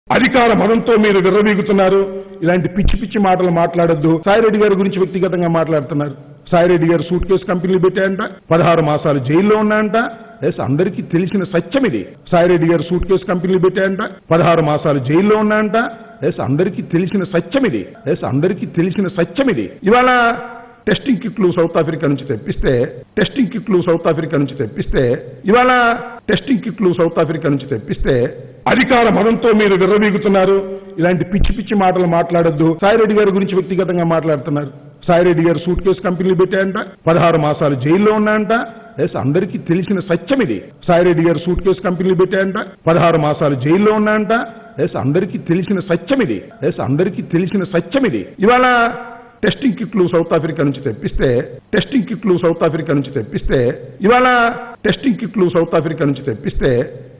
అధికార మదంతో మీరు విర్రవీగుతున్నారు ఇలాంటి పిచ్చి పిచ్చి మాటలు మాట్లాడొద్దు సాయిరెడ్డి గారి గురించి వ్యక్తిగతంగా మాట్లాడుతున్నారు సాయిరెడ్డి గారు సూట్ కేసు కంపెనీలు పెట్టాయంట పదహారు మాసాలు జైల్లో ఉన్నాయంట ఎస్ అందరికీ తెలిసిన సత్యం ఇది సాయిరెడ్డి గారు సూట్ కేసు కంపెనీలు పెట్టాయంట పదహారు మాసాలు జైల్లో ఉన్నాయంట ఎస్ అందరికీ తెలిసిన సత్యం ఇది ఎస్ అందరికీ తెలిసిన సత్యం ఇది ఇవాళ టెస్టింగ్ కిట్లు సౌత్ ఆఫ్రికా నుంచి తెప్పిస్తే టెస్టింగ్ కిట్లు సౌత్ ఆఫ్రికా నుంచి తెప్పిస్తే ఇవాళ టెస్టింగ్ కిట్లు సౌత్ ఆఫ్రికా నుంచి తెప్పిస్తే అధికార మదంతో మీరు విర్రవీగుతున్నారు ఇలాంటి పిచ్చి పిచ్చి మాటలు మాట్లాడొద్దు సాయిరెడ్డి గారి గురించి వ్యక్తిగతంగా మాట్లాడుతున్నారు సాయిరెడ్డి గారు సూట్ కేసు కంపెనీలు పెట్టాయంట పదహారు మాసాలు జైల్లో ఉన్నాయంట ఎస్ అందరికీ తెలిసిన సత్యం ఇది సాయిరెడ్డి గారు సూట్ కేసు కంపెనీలు పెట్టాయంట పదహారు మాసాలు జైల్లో ఉన్నాయంట ఎస్ అందరికీ తెలిసిన సత్యం ఇది ఎస్ అందరికీ తెలిసిన సత్యం ఇది ఇవాళ టెస్టింగ్ కిట్లు సౌత్ ఆఫ్రికా నుంచి తెప్పిస్తే టెస్టింగ్ కిట్లు సౌత్ ఆఫ్రికా నుంచి తెప్పిస్తే ఇవాళ టెస్టింగ్ కిట్లు సౌత్ ఆఫ్రికా నుంచి తెప్పిస్తే